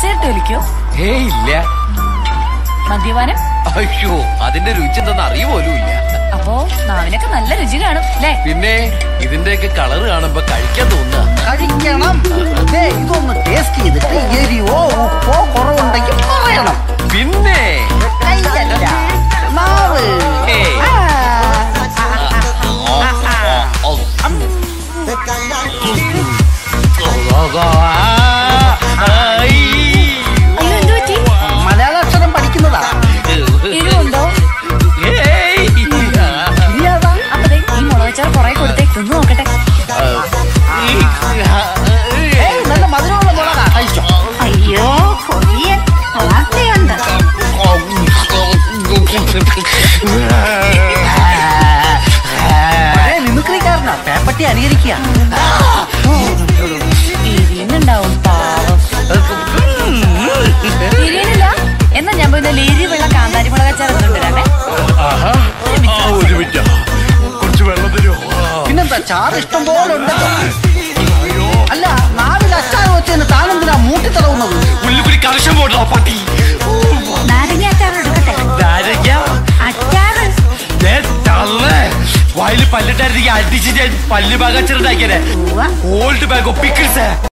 Cigarette വലിക്കോ ഏ ഇല്ല മദ്യപാനം അയ്യോ അതിന്റെ രുചി എന്തെന്ന് അറിയ പോലും ഇല്ല അപ്പോ നാവിനൊക്കെ നല്ല രുചി കാണും അല്ലേ പിന്നെ ഇതിന്റെയൊക്കെ കളർ കാണുമ്പോ കഴിക്കാൻ തോന്നുക കഴിക്കണം ദേ, ഇതൊന്ന് ടേസ്റ്റ് ചെയ്തിട്ട് എരിവോ ഉപ്പോ കുറവുണ്ടെങ്കിൽ പറയണം പിന്നെ കയ്യല്ല നാവ് ഏയ്. ആ. ഓ, ഓ, ഓ. ആയി. അയ്യോ എന്ത് പറ്റി മലയാള അക്ഷരം പഠിക്കുന്നതാ എരിവുണ്ടോ ഏയ്. ഇനിയതാ അപ്പൊ ദേ ഈ മുളകച്ചാർ കുറെ കൊടുത്തേ തിന്നു നോക്കട്ടെ ഏയ്, നല്ല മധുരമുള്ള മുളകാ കഴിച്ചോ അയ്യോ കൊടിയൻ വളർച്ചയുണ്ട് പഴയ മിമിക്രിക്കാരനാ പേപ്പട്ടി അനുകരിക്കുക എരിയുന്നുണ്ടാവും പാവം എരിയണില്ല എന്നാ ഞാൻ പോയി ലേരി വെള്ള കാന്താരി മുളകച്ചാർ കൊണ്ടുവരാമേ ആഹാ. ആ, ഒരു മിനിറ്റ് കുറച്ച് വെള്ളം തരുമോ പിന്നെന്താ ചാറ് ഇഷ്ടം പോലെ ഉണ്ടല്ലോ അല്ല നാവിൽ അച്ചാറ് വെച്ചതിന് താനെന്തിനാ മൂട്ടിത്തടവുന്നത് പുല്ലുകുരി കലശം പോട്ടോ പട്ടി നാരങ്ങ അച്ചാർ എടുക്കട്ടെ നാരങ്ങ അച്ചാറ് ദേ തള്ളേ. വായില് പല്ലിട്ടായിരുന്നെങ്കിൽ അടിച്ച് ഞാൻ പല്ല് ഭാഗം ചെറുതാക്കിയേ ഉവ്വ. Old bag ഒപ്പിക്കിൾസേ